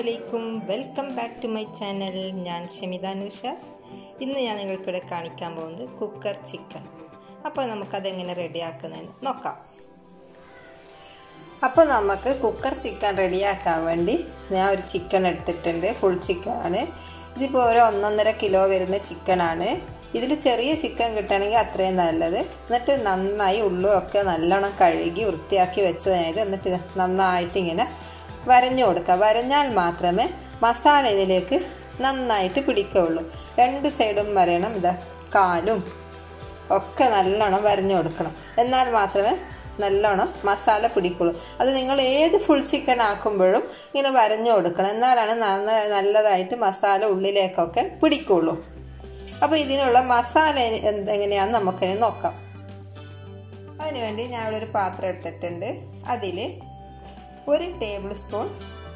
അലൈക്കും welcome back to my channel ഞാൻ ഷമിത നുഷ ഇന്ന് ഞാൻ നിങ്ങൾക്കിവിടെ കാണിക്കാൻ പോകുന്നത് കുക്കർ ചിക്കൻ അപ്പോൾ നമുക്കതെങ്ങനെ റെഡിയാക്കുന്നതെന്ന് നോക്കാം അപ്പോൾ നമുക്ക് കുക്കർ ചിക്കൻ റെഡിയാക്കാൻ വേണ്ടി ഞാൻ ഒരു ചിക്കൻ എടുത്തിട്ടുണ്ട് ഫുൾ ചിക്കനാണ് ഇതിപ്പോൾ ഒരു ഒന്നൊന്നര കിലോ വരുന്ന ചിക്കനാണ് ഇതിൽ ചെറിയ ചിക്കൻ കിട്ടുകയാണെങ്കിൽ അത്രയും നല്ലത് എന്നിട്ട് നന്നായി ഉള്ളുമൊക്കെ നല്ലോണം കഴുകി വൃത്തിയാക്കി വെച്ചതായത് എന്നിട്ട് നന്നായിട്ട് ഇങ്ങനെ വരഞ്ഞു കൊടുക്കുക വരഞ്ഞാൽ മാത്രമേ മസാല ഇതിലേക്ക് നന്നായിട്ട് പിടിക്കുകയുള്ളൂ രണ്ട് സൈഡും വരയണം ഇതാ കാലും ഒക്കെ നല്ലോണം വരഞ്ഞു കൊടുക്കണം എന്നാൽ മാത്രമേ നല്ലോണം മസാല പിടിക്കുള്ളൂ അത് നിങ്ങൾ ഏത് ഫുൾ ചിക്കൻ ആക്കുമ്പോഴും ഇങ്ങനെ വരഞ്ഞു കൊടുക്കണം എന്നാലാണ് നല്ലതായിട്ട് മസാല ഉള്ളിലേക്കൊക്കെ പിടിക്കുള്ളൂ അപ്പോൾ ഇതിനുള്ള മസാല എങ്ങനെയാണെന്ന് നമുക്കതിന് നോക്കാം അതിനുവേണ്ടി ഞാൻ ഇവിടെ ഒരു പാത്രം എടുത്തിട്ടുണ്ട് അതിൽ ഒരു ടേബിൾ സ്പൂൺ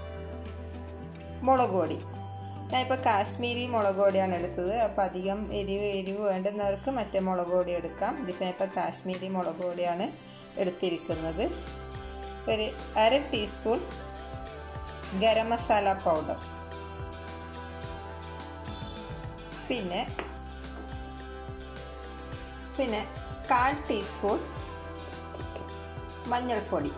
മുളക് പൊടി ഞാനിപ്പോൾ കാശ്മീരി മുളക് പൊടിയാണ് എടുത്തത് അപ്പോൾ അധികം എരിവ് എരിവ് വേണ്ടുന്നവർക്ക് മറ്റേ മുളക് പൊടി എടുക്കാം ഇതിപ്പോൾ ഇപ്പോൾ കാശ്മീരി മുളക് പൊടിയാണ് എടുത്തിരിക്കുന്നത് ഒരു അര ടീസ്പൂൺ ഗരം മസാല പൗഡർ പിന്നെ പിന്നെ കാൽ ടീസ്പൂൺ മഞ്ഞൾപ്പൊടി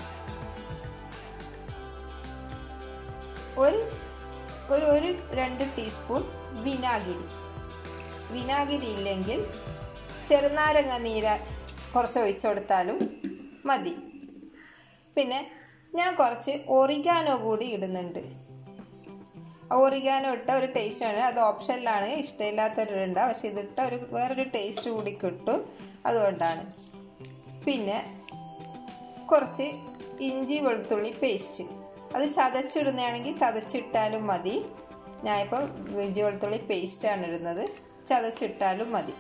ഒരു ഒരു ഒരു രണ്ട് ടീസ്പൂൺ വിനാഗിരി വിനാഗിരി ഇല്ലെങ്കിൽ ചെറുനാരങ്ങ നീര കുറച്ച് ഒഴിച്ചു കൊടുത്താലും മതി പിന്നെ ഞാൻ കുറച്ച് ഒറിഗാനോ കൂടി ഇടുന്നുണ്ട് ഒറിഗാനോ ഇട്ട ഒരു ടേസ്റ്റാണ് അത് ഓപ്ഷനിലാണ് ഇഷ്ടമില്ലാത്തവരുണ്ട് പക്ഷെ ഇതിട്ട ഒരു വേറൊരു ടേസ്റ്റ് കൂടി കിട്ടും അതുകൊണ്ടാണ് പിന്നെ കുറച്ച് ഇഞ്ചി വെളുത്തുള്ളി പേസ്റ്റ് അത് ചതച്ചിടുന്നതാണെങ്കിൽ ചതച്ചിട്ടാലും മതി ഞാനിപ്പോൾ ഇഞ്ചി വെളുത്തുള്ളി പേസ്റ്റാണ് ഇടുന്നത് ചതച്ചിട്ടാലും മതി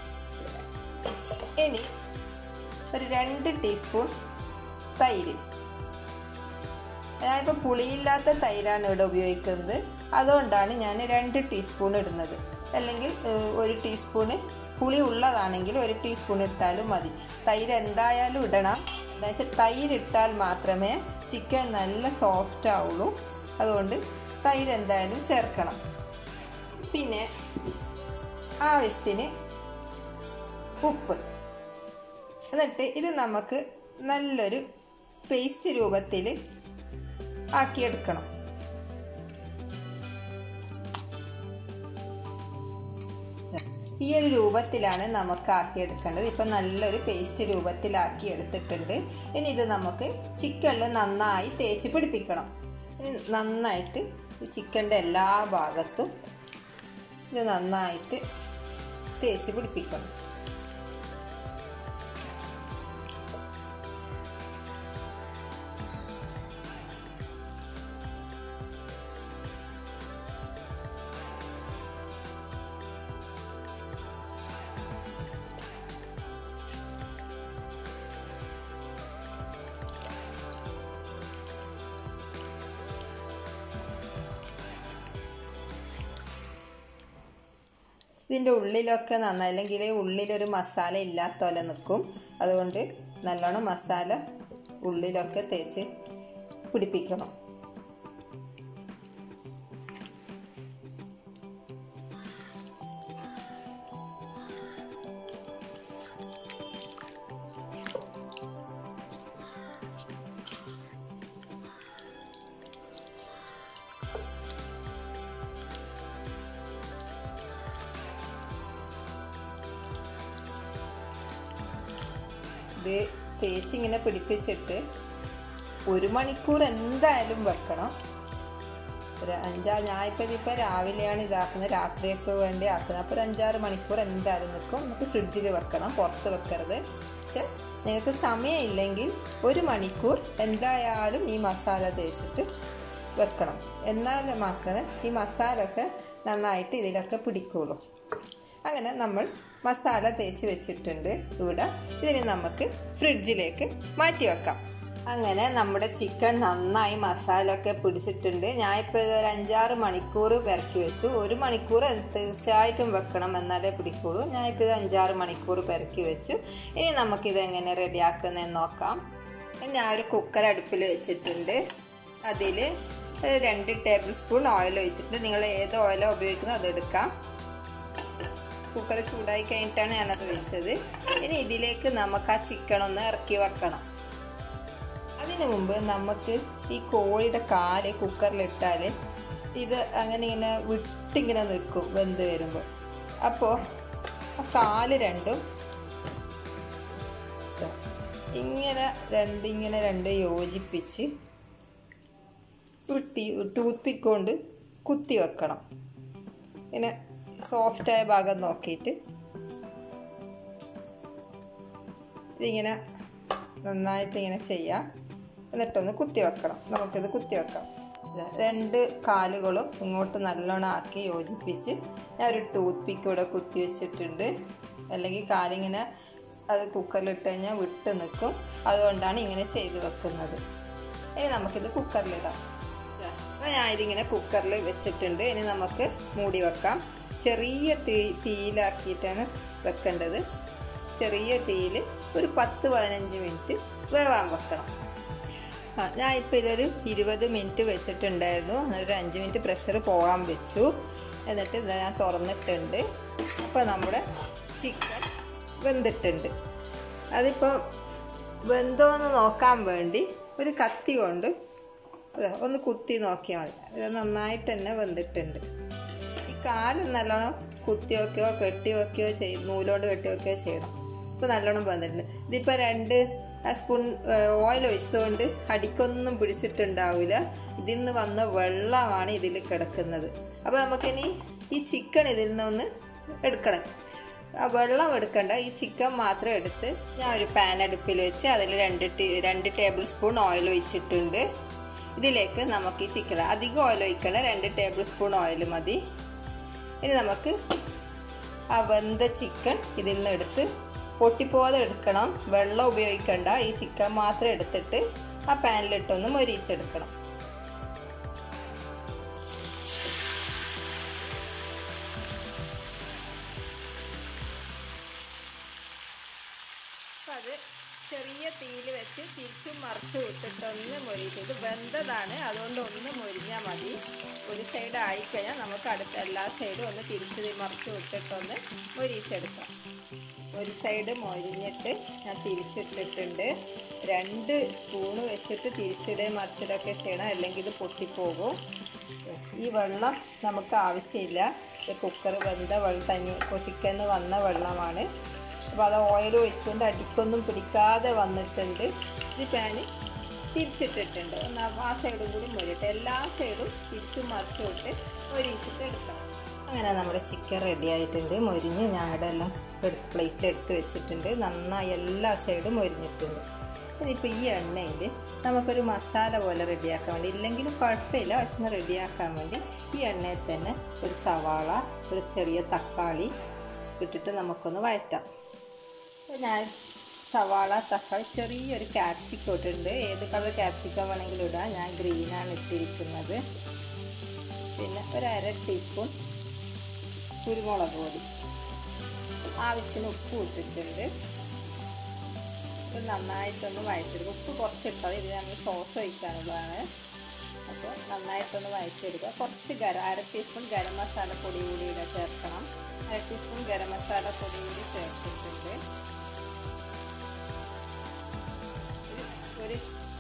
ഇനി ഒരു രണ്ട് ടീസ്പൂൺ തൈര് ഞാനിപ്പോൾ പുളിയില്ലാത്ത തൈരാണ് ഇവിടെ ഉപയോഗിക്കുന്നത് അതുകൊണ്ടാണ് ഞാൻ രണ്ട് ടീസ്പൂൺ ഇടുന്നത് അല്ലെങ്കിൽ ഒരു ടീസ്പൂണ് പുളി ഉള്ളതാണെങ്കിൽ ഒരു ടീസ്പൂൺ ഇട്ടാലും മതി തൈര് എന്തായാലും ഇടണം എന്താ വെച്ചാൽ തൈര് ഇട്ടാൽ മാത്രമേ ചിക്കൻ നല്ല സോഫ്റ്റ് ആവുള്ളൂ അതുകൊണ്ട് തൈര് എന്തായാലും ചേർക്കണം പിന്നെ ആവശ്യത്തിന് ഉപ്പ് എന്നിട്ട് ഇത് നമുക്ക് നല്ലൊരു പേസ്റ്റ് രൂപത്തിൽ ആക്കിയെടുക്കണം ഈ ഒരു രൂപത്തിലാണ് നമുക്ക് ആക്കിയെടുക്കേണ്ടത് ഇപ്പം നല്ലൊരു പേസ്റ്റ് രൂപത്തിലാക്കി എടുത്തിട്ടുണ്ട് ഇനി ഇത് നമുക്ക് ചിക്കനിൽ നന്നായി തേച്ച് പിടിപ്പിക്കണം ഇനി നന്നായിട്ട് ചിക്കൻ്റെ എല്ലാ ഭാഗത്തും ഇത് നന്നായിട്ട് തേച്ച് പിടിപ്പിക്കണം ഇതിൻ്റെ ഉള്ളിലൊക്കെ നന്നായി അല്ലെങ്കിൽ ഉള്ളിലൊരു മസാല ഇല്ലാത്ത പോലെ നിൽക്കും അതുകൊണ്ട് നല്ലോണം മസാല ഉള്ളിലൊക്കെ തേച്ച് പിടിപ്പിക്കണം ഇത് തേച്ചിങ്ങനെ പിടിപ്പിച്ചിട്ട് ഒരു മണിക്കൂർ എന്തായാലും വെക്കണം ഒരു അഞ്ചാ ഞാനിപ്പോൾ ഇതിപ്പോൾ രാവിലെയാണ് ഇതാക്കുന്നത് രാത്രിയൊക്കെ വേണ്ടി ആക്കുന്നത് അപ്പോൾ ഒരു അഞ്ചാറ് മണിക്കൂർ എന്തായാലും നിൽക്കും നമുക്ക് ഫ്രിഡ്ജിൽ വെക്കണം പുറത്ത് വെക്കരുത് പക്ഷെ നിങ്ങൾക്ക് സമയമില്ലെങ്കിൽ ഒരു മണിക്കൂർ എന്തായാലും ഈ മസാല തേച്ചിട്ട് വെക്കണം എന്നാൽ മാത്രമേ ഈ മസാല ഒക്കെ നന്നായിട്ട് ഇതിലൊക്കെ പിടിക്കുള്ളൂ അങ്ങനെ നമ്മൾ മസാല തേച്ച് വെച്ചിട്ടുണ്ട് ഇവിടെ ഇതിന് നമുക്ക് ഫ്രിഡ്ജിലേക്ക് മാറ്റി വെക്കാം അങ്ങനെ നമ്മുടെ ചിക്കൻ നന്നായി മസാല ഒക്കെ പിടിച്ചിട്ടുണ്ട് ഞാനിപ്പോൾ ഒരു അഞ്ചാറ് മണിക്കൂർ പെരക്കി വെച്ചു ഒരു മണിക്കൂർ തീർച്ചയായിട്ടും വെക്കണം എന്നാലേ പിടിക്കുള്ളൂ ഞാനിപ്പോൾ ഇത് അഞ്ചാറ് മണിക്കൂർ പെരക്കി വെച്ചു ഇനി നമുക്കിത് എങ്ങനെ റെഡിയാക്കുന്നതെന്ന് നോക്കാം ഞാൻ ഒരു കുക്കർ അടുപ്പിൽ വെച്ചിട്ടുണ്ട് അതിൽ അത് രണ്ട് ടേബിൾ സ്പൂൺ ഓയിൽ ഒഴിച്ചിട്ട് നിങ്ങൾ ഏത് ഓയിലോ ഉപയോഗിക്കുന്നത് അത് എടുക്കാം കുക്കർ ചൂടായി കഴിഞ്ഞിട്ടാണ് ഞാനത് ഒഴിച്ചത് ഇനി ഇതിലേക്ക് നമുക്ക് ആ ചിക്കൻ ഒന്ന് ഇറക്കി വെക്കണം അതിനു മുമ്പ് നമുക്ക് ഈ കോഴിയുടെ കാല് കുക്കറിലിട്ടാൽ ഇത് അങ്ങനെ ഇങ്ങനെ വിട്ടിങ്ങനെ നിൽക്കും വെന്ത് വരുമ്പോൾ അപ്പോൾ ആ കാല് രണ്ടും ഇങ്ങനെ രണ്ടിങ്ങനെ രണ്ട് യോജിപ്പിച്ച് വിട്ടി ടൂത്ത് പിക്ക് കൊണ്ട് കുത്തി വെക്കണം ഇങ്ങനെ സോഫ്റ്റായ ഭാഗം നോക്കിയിട്ട് ഇതിങ്ങനെ നന്നായിട്ട് ഇങ്ങനെ ചെയ്യാം എന്നിട്ടൊന്ന് കുത്തി വെക്കണം നമുക്കിത് കുത്തി വെക്കാം രണ്ട് കാലുകളും ഇങ്ങോട്ട് നല്ലോണം ആക്കി യോജിപ്പിച്ച് ഞാൻ ഒരു ടൂത്ത് പിക്ക് ഇവിടെ കുത്തി വെച്ചിട്ടുണ്ട് അല്ലെങ്കിൽ കാലിങ്ങനെ അത് കുക്കറിലിട്ട് കഴിഞ്ഞാൽ വിട്ട് നിൽക്കും അതുകൊണ്ടാണ് ഇങ്ങനെ ചെയ്ത് വെക്കുന്നത് ഇനി നമുക്കിത് കുക്കറിലിടാം അപ്പോൾ ഞാൻ ഇതിങ്ങനെ കുക്കറിൽ വെച്ചിട്ടുണ്ട് ഇനി നമുക്ക് മൂടി വെക്കാം ചെറിയ തീ തീയിലാക്കിയിട്ടാണ് വെക്കേണ്ടത് ചെറിയ തീയിൽ ഒരു പത്ത് പതിനഞ്ച് മിനിറ്റ് വേവാൻ വെക്കണം ആ ഞാൻ ഇപ്പോൾ ഇതൊരു ഇരുപത് മിനിറ്റ് വെച്ചിട്ടുണ്ടായിരുന്നു ഒരു അഞ്ച് മിനിറ്റ് പ്രഷർ പോകാൻ വെച്ചു എന്നിട്ട് ഇത് ഞാൻ തുറന്നിട്ടുണ്ട് അപ്പോൾ നമ്മുടെ ചിക്കൻ വെന്തിട്ടുണ്ട് അതിപ്പോൾ വെന്തോന്ന് നോക്കാൻ വേണ്ടി ഒരു കത്തി കൊണ്ട് ഒന്ന് കുത്തി നോക്കിയാൽ മതി ഇത് നന്നായിട്ട് തന്നെ വെന്തിട്ടുണ്ട് ഈ കാല് നല്ലോണം കുത്തി വെക്കുകയോ കെട്ടി വെക്കുകയോ ചെയ്യും നൂലോണ്ട് കെട്ടി വെക്കുകയോ ചെയ്യണം ഇപ്പോൾ നല്ലോണം വെന്തിട്ടുണ്ട് ഇതിപ്പോൾ രണ്ട് സ്പൂൺ ഓയിൽ ഒഴിച്ചതുകൊണ്ട് അടിക്കൊന്നും പിടിച്ചിട്ടുണ്ടാവില്ല ഇതിൽ നിന്ന് വന്ന വെള്ളമാണ് ഇതിൽ കിടക്കുന്നത് അപ്പോൾ നമുക്കിനി ഈ ചിക്കൻ ഇതിൽ നിന്നൊന്ന് എടുക്കണം ആ വെള്ളം എടുക്കണ്ട ഈ ചിക്കൻ മാത്രം എടുത്ത് ഞാൻ ഒരു പാൻ അടുപ്പിൽ വെച്ച് അതിൽ രണ്ട് ടീ രണ്ട് ടേബിൾ സ്പൂൺ ഓയിൽ ഒഴിച്ചിട്ടുണ്ട് ഇതിലേക്ക് നമുക്ക് ഈ ചിക്കൻ അധികം ഓയിൽ ഒഴിക്കണ്ട രണ്ട് ടേബിൾ സ്പൂൺ ഓയിൽ മതി ഇനി നമുക്ക് ആ വെന്ത ചിക്കൻ ഇതിൽ നിന്ന് എടുത്ത് പൊട്ടിപ്പോതെ എടുക്കണം വെള്ളം ഉപയോഗിക്കണ്ട ഈ ചിക്കൻ മാത്രം എടുത്തിട്ട് ആ പാനിലിട്ടൊന്ന് മൊരിച്ചെടുക്കണം അപ്പം അത് ചെറിയ തീയിൽ വെച്ച് തിരിച്ചും മറിച്ചും ഇട്ടിട്ടൊന്ന് മൊരിയിട്ട് ഇത് വെന്തതാണ് അതുകൊണ്ട് ഒന്ന് മൊരിഞ്ഞാൽ മതി ഒരു സൈഡ് ആയിക്കഴിഞ്ഞാൽ നമുക്ക് അടുത്ത എല്ലാ സൈഡും ഒന്ന് തിരിച്ച് മറിച്ചും ഇട്ടിട്ടൊന്ന് മൊരിച്ചെടുക്കാം ഒരു സൈഡ് മൊരിഞ്ഞിട്ട് ഞാൻ തിരിച്ചിട്ടിട്ടുണ്ട് രണ്ട് സ്പൂണ് വെച്ചിട്ട് തിരിച്ചിടുകയും മറിച്ചിടുകയൊക്കെ ചെയ്യണം അല്ലെങ്കിൽ ഇത് പൊട്ടിപ്പോകും ഈ വെള്ളം നമുക്ക് ആവശ്യമില്ല കുക്കർ വെന്ത വെള്ളം തന്നെ ചിക്കന്ന് വന്ന വെള്ളമാണ് അപ്പോൾ അത് ഓയിൽ ഒഴിച്ചുകൊണ്ട് അടിക്കൊന്നും പിടിക്കാതെ വന്നിട്ടുണ്ട് ഈ പാന് തിരിച്ചിട്ടിട്ടുണ്ട് ഒന്ന് ആ സൈഡും കൂടി മൊരിയിട്ട് എല്ലാ സൈഡും തിരിച്ചും മറിച്ചും ഇട്ട് മൊരിച്ചിട്ട് എടുക്കണം അങ്ങനെ നമ്മുടെ ചിക്കൻ റെഡി ആയിട്ടുണ്ട് മൊരിഞ്ഞ് ഞാൻ ഇവിടെ എല്ലാം എടുത്ത് പ്ലേറ്റിൽ എടുത്ത് വെച്ചിട്ടുണ്ട് നന്നായി എല്ലാ സൈഡും മൊരിഞ്ഞിട്ടുണ്ട് ഇനിയിപ്പോൾ ഈ എണ്ണയിൽ നമുക്കൊരു മസാല പോലെ റെഡിയാക്കാൻ വേണ്ടി ഇല്ലെങ്കിലും കുഴപ്പമില്ല പക്ഷെ ഒന്ന് റെഡിയാക്കാൻ വേണ്ടി ഈ എണ്ണയിൽ തന്നെ ഒരു സവാള ഒരു ചെറിയ തക്കാളി ഇട്ടിട്ട് നമുക്കൊന്ന് വഴറ്റാം ഞാൻ സവാള തക്കാളി ചെറിയൊരു ക്യാപ്സിക്കം ഇട്ടിട്ടുണ്ട് ഏത് കളർ ക്യാപ്സിക്കം വേണമെങ്കിലും ഇടാം ഞാൻ ഗ്രീനാണ് ഇട്ടിരിക്കുന്നത് പിന്നെ ഒരു അര ടീസ്പൂൺ കുരുമുളക് പൊടി ആവശ്യത്തിന് ഉപ്പ് ഇട്ടിട്ടുണ്ട് ഇത് നന്നായിട്ടൊന്ന് വഴച്ചെടുക്കുക ഉപ്പ് കുറച്ചിട്ടാൽ ഇത് നമ്മൾ സോസ് ഒഴിക്കാനുള്ളതാണ് അപ്പോൾ നന്നായിട്ടൊന്ന് വഴച്ചെടുക്കുക കുറച്ച് ഗരം അര ടീസ്പൂൺ ഗരം മസാല പൊടി കൂടി ഇവിടെ ചേർക്കണം അര ടീസ്പൂൺ ഗരം മസാല പൊടി കൂടി ചേർത്തിട്ടുണ്ട് ഒരു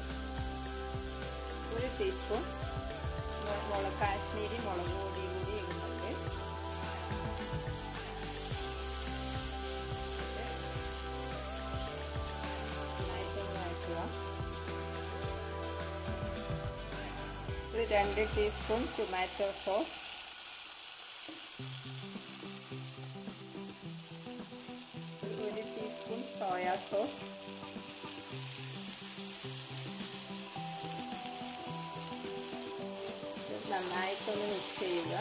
ഒരു ടീസ്പൂൺ മുളക് കാശ്മീരി മുളക് പൊടി കൂടി ഇടുന്നുണ്ട് നന്നായിട്ടൊന്ന് വഴറ്റുക ഒരു രണ്ട് ടീസ്പൂൺ ടൊമാറ്റോ സോസ് ഒരു ടീസ്പൂൺ സോയാ സോസ് നന്നായിട്ടൊന്ന് മിക്സ് ചെയ്യുക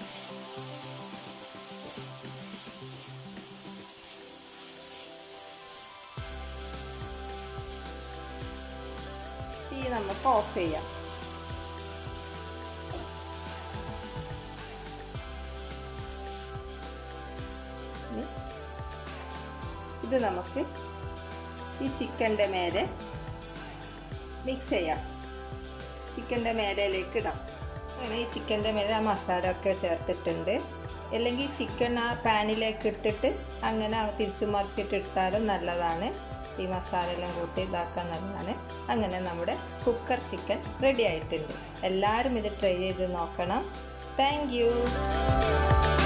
തീ നമുക്ക് ഓഫ് ചെയ്യാം ഇത് നമുക്ക് ഈ ചിക്കൻ്റെ മേലെ മിക്സ് ചെയ്യാം ചിക്കൻ്റെ മേലയിലേക്ക് ഇടാം അങ്ങനെ ഈ ചിക്കൻ്റെ മേലെ ആ മസാല ഒക്കെ ചേർത്തിട്ടുണ്ട് അല്ലെങ്കിൽ ചിക്കൻ ആ പാനിലേക്ക് ഇട്ടിട്ട് അങ്ങനെ തിരിച്ചു മറിച്ചിട്ട് ഇട്ടാലും നല്ലതാണ് ഈ മസാല എല്ലാം കൂട്ടി ഇതാക്കാൻ നല്ലതാണ് അങ്ങനെ നമ്മുടെ കുക്കർ ചിക്കൻ റെഡി ആയിട്ടുണ്ട് എല്ലാവരും ഇത് ട്രൈ ചെയ്ത് നോക്കണം താങ്ക്